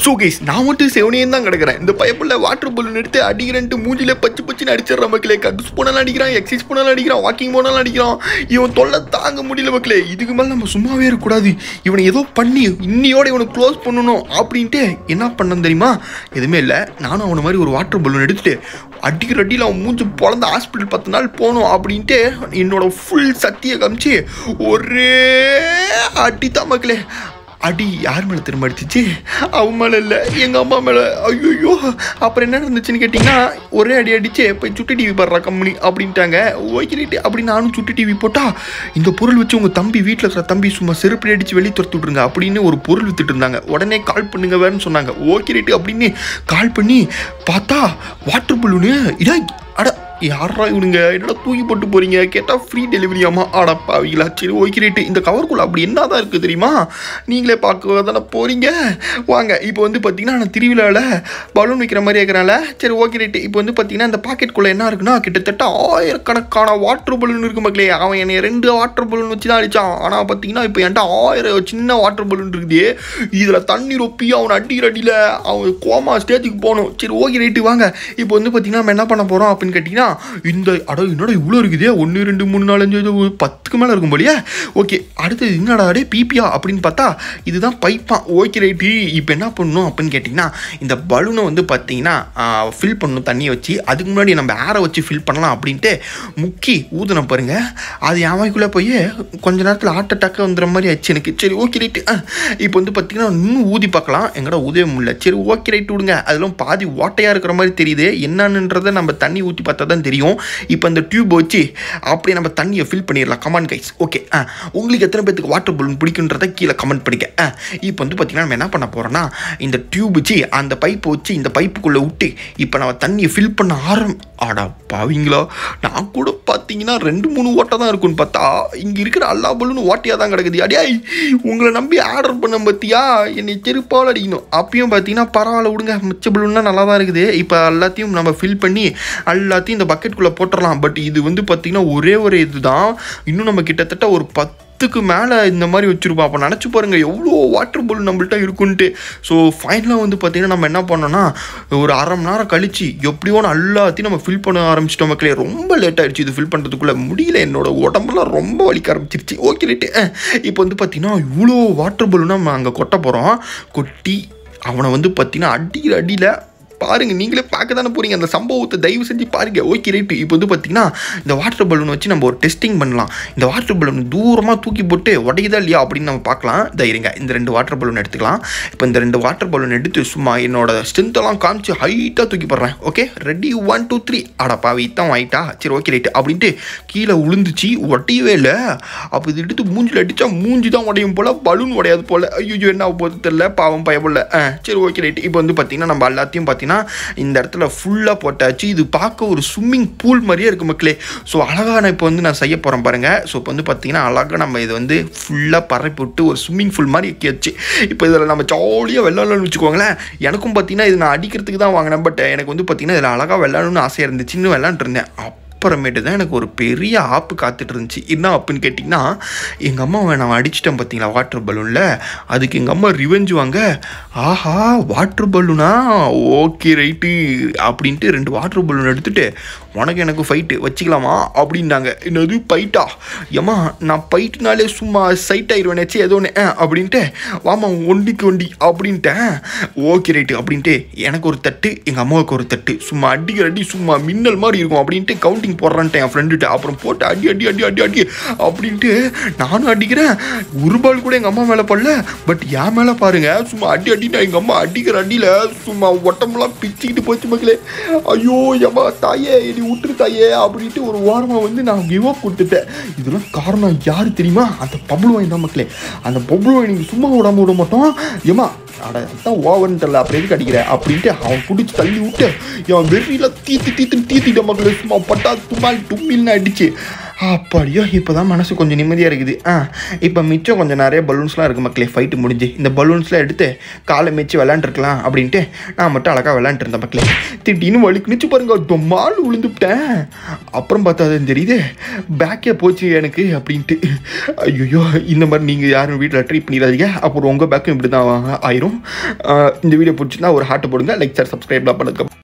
so guys நான் மட்டும் செவனே தான் கிடக்குறேன் இந்த பயப்புள்ள வாட்டர் பலூன் எடுத்து அடிக்கிறேன்ட்டு மூஞ்சில பச்சு பச்சுன்னு அடிச்சிடுற மக்களே கக்ஸ் போனாலும் அடிக்கிறான் எக்ஸசைஸ் போனாலும் அடிக்கிறான் வாக்கிங் போனாலும் அடிக்கிறான் இவன் தொல்லை தாங்க முடியல மக்களே இதுக்கு மேலே நம்ம சும்மாவே இருக்கக்கூடாது இவனை ஏதோ பண்ணி இன்னியோட இவனை க்ளோஸ் பண்ணணும் அப்படின்ட்டு என்ன பண்ணேன் தெரியுமா எதுவுமே இல்லை நானும் அவனை மாதிரி ஒரு வாட்டர் பலூன் எடுத்துட்டு அடிக்கிற அடியில் அவன் மூஞ்சி பிறந்த ஹாஸ்பிட்டல் பத்து நாள் போகணும் அப்படின்ட்டு என்னோட ஃபுல் சக்தியை காமிச்சு ஒரே அடி தான் மக்களே அடி யார் மேலே திரும்ப அடிச்சிச்சு அவன் மேலே இல்லை எங்கள் அம்மா மேலே ஐயோ அப்புறம் என்ன நடந்துச்சுன்னு கேட்டிங்கன்னா ஒரே அடி அடிச்சு போய் சுட்டு டிவி பாடுறா கம்பெனி அப்படின்ட்டாங்க ஓகே ரைட்டு அப்படி நானும் சுட்டு டிவி போட்டா இந்த பொருள் வச்சு உங்கள் தம்பி வீட்டில் இருக்கிற தம்பி சும்மா செருப்படி அடித்து வெளியே துரத்து விட்ருங்க அப்படின்னு ஒரு பொருள் வித்துட்டு இருந்தாங்க உடனே கால் பண்ணுங்க வேறுன்னு சொன்னாங்க ஓகே ரைட்டு அப்படின்னு கால் பண்ணி பார்த்தா வாட்டர் பலூனு இதா அட யாரா இவனுங்க என்னடா தூக்கி போட்டு போறீங்க கேட்டால் ஃப்ரீ டெலிவரியாமா ஆடா பாவிங்களா சரி ஓகே ரைட்டு இந்த கவருக்குள்ள அப்படி என்ன தான் இருக்குது தெரியுமா நீங்களே பார்க்க தானே போறீங்க வாங்க இப்போ வந்து பார்த்தீங்கன்னா நான் திருவிழாவில் பலூன் வைக்கிற மாதிரி இருக்கிறனால சரி ஓகே ரைட்டு இப்போ வந்து பார்த்தீங்கன்னா இந்த பாக்கெட்டுக்குள்ளே என்ன இருக்குன்னா கிட்டத்தட்ட ஆயிரக்கணக்கான வாட்டர் பலூன் இருக்கு மக்களே அவன் என்னை ரெண்டு வாட்டர் பலூன் வச்சு தான் அடித்தான் ஆனால் பார்த்தீங்கன்னா இப்போ என்கிட்ட ஆயிரம் சின்ன வாட்டர் பலூன் இருக்குது இதில் தண்ணி ரொப்பி அவன் அடிக்கிற அடியில் அவன் கோமா ஸ்டேஜுக்கு போகணும் சரி ஓகே ரைட்டு வாங்க இப்போ வந்து பார்த்தீங்கன்னா நம்ம என்ன பண்ண போகிறோம் அப்படின்னு கேட்டிங்கன்னா இந்த அட என்னடா இவ்வளோ இருக்குதே ஒன்று ரெண்டு மூணு நாலு அஞ்சு ஆறு, ஒரு பத்துக்கு மேலே இருக்கும் போலியே ஓகே அடுத்தது என்னடா அடே பிபியா அப்படின்னு பார்த்தா இதுதான் பைப்பான் ஓகே ரைட்டு இப்போ என்ன பண்ணணும் அப்படின்னு கேட்டிங்கன்னா இந்த பலூனை வந்து பார்த்தீங்கன்னா ஃபில் பண்ணணும் தண்ணியை வச்சு அதுக்கு முன்னாடி நம்ம ஏரை வச்சு ஃபில் பண்ணலாம் அப்படின்ட்டு முக்கி ஊதுன பாருங்க அது என் வாய்க்குள்ளே போய் கொஞ்ச நேரத்தில் ஹார்ட் அட்டாக்காக வந்துடுற மாதிரி ஆச்சு எனக்கு சரி ஓகே ரைட்டு இப்போ வந்து பார்த்தீங்கன்னா இன்னும் ஊதி பார்க்கலாம் எங்கடா ஊதவே முடியல சரி ஓகே ரைட்டு விடுங்க அதெல்லாம் பாதி ஓட்டையாக இருக்கிற மாதிரி தெரியுது என்னன்றதை நம்ம தண்ணி ஊற்றி பார்த்தா தான் தெரியும் இப்போ இந்த டியூப் வச்சு அப்படியே நம்ம தண்ணியை ஃபில் பண்ணிடலாம் கமான் கைஸ் ஓகே ஆ உங்களுக்கு எத்தனை பேத்துக்கு வாட்டர் பலூன் பிடிக்குன்றதை கீழே கமெண்ட் பண்ணிக்க ஆ இப்போ வந்து பார்த்தீங்கன்னா நம்ம என்ன பண்ண போகிறோன்னா இந்த டியூப் வச்சு அந்த பைப்பை வச்சு இந்த பைப்புக்குள்ளே விட்டு இப்போ நம்ம தண்ணியை ஃபில் பண்ண ஆரம் ஆடா பாவீங்களா நான் கூட பார்த்தீங்கன்னா ரெண்டு மூணு ஓட்டை தான் இருக்குன்னு பார்த்தா இங்கே இருக்கிற எல்லா பலூனும் ஓட்டையாக தான் கிடக்குது அடியாய் உங்களை நம்பி ஆர்டர் பண்ண பார்த்தியா என்னை செருப்பால் அடிக்கணும் அப்பயும் பார்த்தீங்கன்னா பரவாயில்ல விடுங்க மிச்ச பலூன்லாம் நல்லா தான் இருக்குது இப்போ எல்லாத்தையும் நம்ம ஃபில் பண்ணி எல்லாத்தையும் இந்த பக்கெட்டுக்குள்ளே போட்டுடலாம் பட் இது வந்து பார்த்திங்கன்னா ஒரே ஒரு இதுதான் இன்னும் நம்ம கிட்டத்தட்ட ஒரு பத்து பத்துக்கு மேலே இந்த மாதிரி வச்சுருப்போம் அப்போ நினச்சி பாருங்க எவ்வளோ வாட்டர் பலூன் நம்மள்ட்ட இருக்குன்ட்டு ஸோ ஃபைனலாக வந்து பார்த்திங்கன்னா நம்ம என்ன பண்ணோம்னா ஒரு அரை மணி நேரம் கழிச்சு எப்படியோ எல்லாத்தையும் நம்ம ஃபில் பண்ண ஆரம்பிச்சிட்டோம் மக்களே ரொம்ப லேட் ஆயிடுச்சு இது ஃபில் பண்ணுறதுக்குள்ளே முடியல என்னோட உடம்புலாம் ரொம்ப வலிக்க ஆரம்பிச்சிருச்சு ஓகே ரைட்டு இப்போ வந்து பார்த்திங்கன்னா இவ்வளோ வாட்டர் பலூன் நம்ம அங்கே கொட்ட போகிறோம் கொட்டி அவனை வந்து பார்த்திங்கன்னா அடிக்கிற அடியில் பாருங்க நீங்களே பார்க்க தானே போறீங்க அந்த சம்பவத்தை தயவு செஞ்சு பாருங்க ஓகே ரைட்டு இப்போ வந்து பார்த்தீங்கன்னா இந்த வாட்டர் பலூன் வச்சு நம்ம ஒரு டெஸ்டிங் பண்ணலாம் இந்த வாட்டர் பலூன் தூரமாக தூக்கி போட்டு உடையுதா இல்லையா அப்படின்னு நம்ம பார்க்கலாம் தைரியங்க இந்த ரெண்டு வாட்டர் பலூன் எடுத்துக்கலாம் இப்போ இந்த ரெண்டு வாட்டர் பலூன் எடுத்து சும்மா என்னோட ஸ்ட்ரென்த்தெல்லாம் காமிச்சு ஹைட்டாக தூக்கி போடுறேன் okay ready one two three அடப்பா இத்தான் ஆயிட்டா சரி ஓகே ரைட்டு அப்படின்ட்டு கீழே விழுந்துச்சு ஒட்டியவே இல்லை அப்போ இது எடுத்து மூஞ்சில் அடித்தா மூஞ்சி தான் உடையும் போல் பலூன் உடையாது போல் ஐயோ என்ன ஆக போகுது தெரில பாவம் பயப்படல ஆ சரி ஓகே ரைட்டு இப்போ வந்து பார்த்தீங்கன்னா நம்ம எல்லாத்தையும் பார்த்தீங்கன்னா இந்த இடத்துல ஃபுல்லாக போட்டாச்சு இது பார்க்க ஒரு ஸ்விம்மிங் பூல் மாதிரியே இருக்கு மக்களே ஸோ அழகாக நான் இப்போ வந்து நான் செய்ய போகிறேன் பாருங்கள் ஸோ இப்போ வந்து பார்த்தீங்கன்னா அழகாக நம்ம இதை வந்து ஃபுல்லாக பரப்பி விட்டு ஒரு ஸ்விம்மிங் பூல் மாதிரி எக்கியாச்சு இப்போ இதில் நம்ம ஜாலியாக விளாட்லாம்னு வச்சுக்கோங்களேன் எனக்கும் பார்த்தீங்கன்னா இது நான் அடிக்கிறதுக்கு தான் வாங்கினேன் பட் எனக்கு வந்து பார்த்தீங்கன்னா இதில் அழகாக விளாடணும்னு ஆசையாக இருந்துச்சுன்னு விளாண்டுட்டு இருந்தேன் அப்புறமேட்டு தான் எனக்கு ஒரு பெரிய ஆப்பு காத்துட்டு இருந்துச்சு என்ன ஆப்புன்னு கேட்டிங்கன்னா எங்கள் அம்மாவை நான் அடிச்சிட்டேன் பார்த்தீங்களா வாட்டர் பலூனில் அதுக்கு எங்கள் அம்மா ரிவெஞ்ச் வாங்க ஆஹா வாட்டர் பலூனா ஓகே ரைட்டு அப்படின்ட்டு ரெண்டு வாட்டர் பலூன் எடுத்துட்டு உனக்கு எனக்கு ஃபைட்டு வச்சுக்கலாமா அப்படின்னாங்க என்னது பைட்டா ஏம்மா நான் பைட்டுனாலே சும்மா சைட் ஆயிடுவேனேச்சு ஏதோ ஒன்று அப்படின்ட்டு வாமா ஒண்டிக்கு ஒண்டி அப்படின்ட்டேன் ஓகே ரைட்டு அப்படின்ட்டு எனக்கு ஒரு தட்டு எங்கள் அம்மாவுக்கு ஒரு தட்டு சும்மா அடிக்கிற அடி சும்மா மின்னல் மாதிரி இருக்கும் அப்படின்ட்டு கவுண்டிங் போடுறான்ட்டேன் என் ஃப்ரெண்டுகிட்ட அப்புறம் போட்டு அடி அடி அடி அடி அடி அப்படின்ட்டு நானும் அடிக்கிறேன் ஒரு பால் கூட எங்கள் அம்மா மேலே படல பட் என் மேலே பாருங்க சும்மா அடி அடினா எங்கள் அம்மா அடிக்கிற அடியில் சும்மா உடம்புலாம் பிச்சுக்கிட்டு போச்சு மக்களே ஐயோ ஏம்மா தாயே என்னை விட்டுரு தாயே அப்படின்ட்டு ஒரு ஓரமாக வந்து நான் கிவ் அப் கொடுத்துட்டேன் இதெல்லாம் காரணம் யார் தெரியுமா அந்த பப்ளு வாங்கி தான் மக்களே அந்த பப்ளு வாங்கி நீங்கள் சும்மா விடாம விட மாட்டோம் ஏம்மா அட அதான் ஓவர்னு தெரியல அப்புறம் எதுக்கு அடிக்கிற அப்படின்ட்டு அவன் பிடிச்சி தள்ளி விட்டு என் வெறியில் தீத்து தீத்து தீத்திட்ட மக்களே சும்மா பட்டா தும்மால் தும்மில்னு அடிச்சு அப்படியோ இப்போ தான் மனசு கொஞ்சம் நிம்மதியாக இருக்குது ஆ இப்போ மிச்சம் கொஞ்சம் நிறைய பலூன்ஸ்லாம் இருக்குது மக்களே ஃபைட்டு முடிஞ்சு இந்த பலூன்ஸ்லாம் எடுத்து காலை மிச்சு விளாண்டுருக்கலாம் அப்படின்ட்டு நான் மட்டும் அழகாக விளாண்டுருந்தேன் மக்களே திடீர்னு வலிக்குனுச்சு பாருங்க டொம்மால் விழுந்துவிட்டேன் அப்புறம் பார்த்தா அது தெரியுது பேக்கே போச்சு எனக்கு அப்படின்ட்டு ஐயோ இந்த மாதிரி நீங்கள் யாரும் வீட்டில் ட்ரீட் பண்ணிடாதீங்க அப்புறம் உங்கள் பேக்கும் இப்படி தான் ஆயிரும் ஆ, இந்த வீடியோ பிடிச்சிருந்தா ஒரு ஹார்ட் போடுங்க லைக் சார் சப்ஸ்கிரைப்லாம் பண்ணுங்க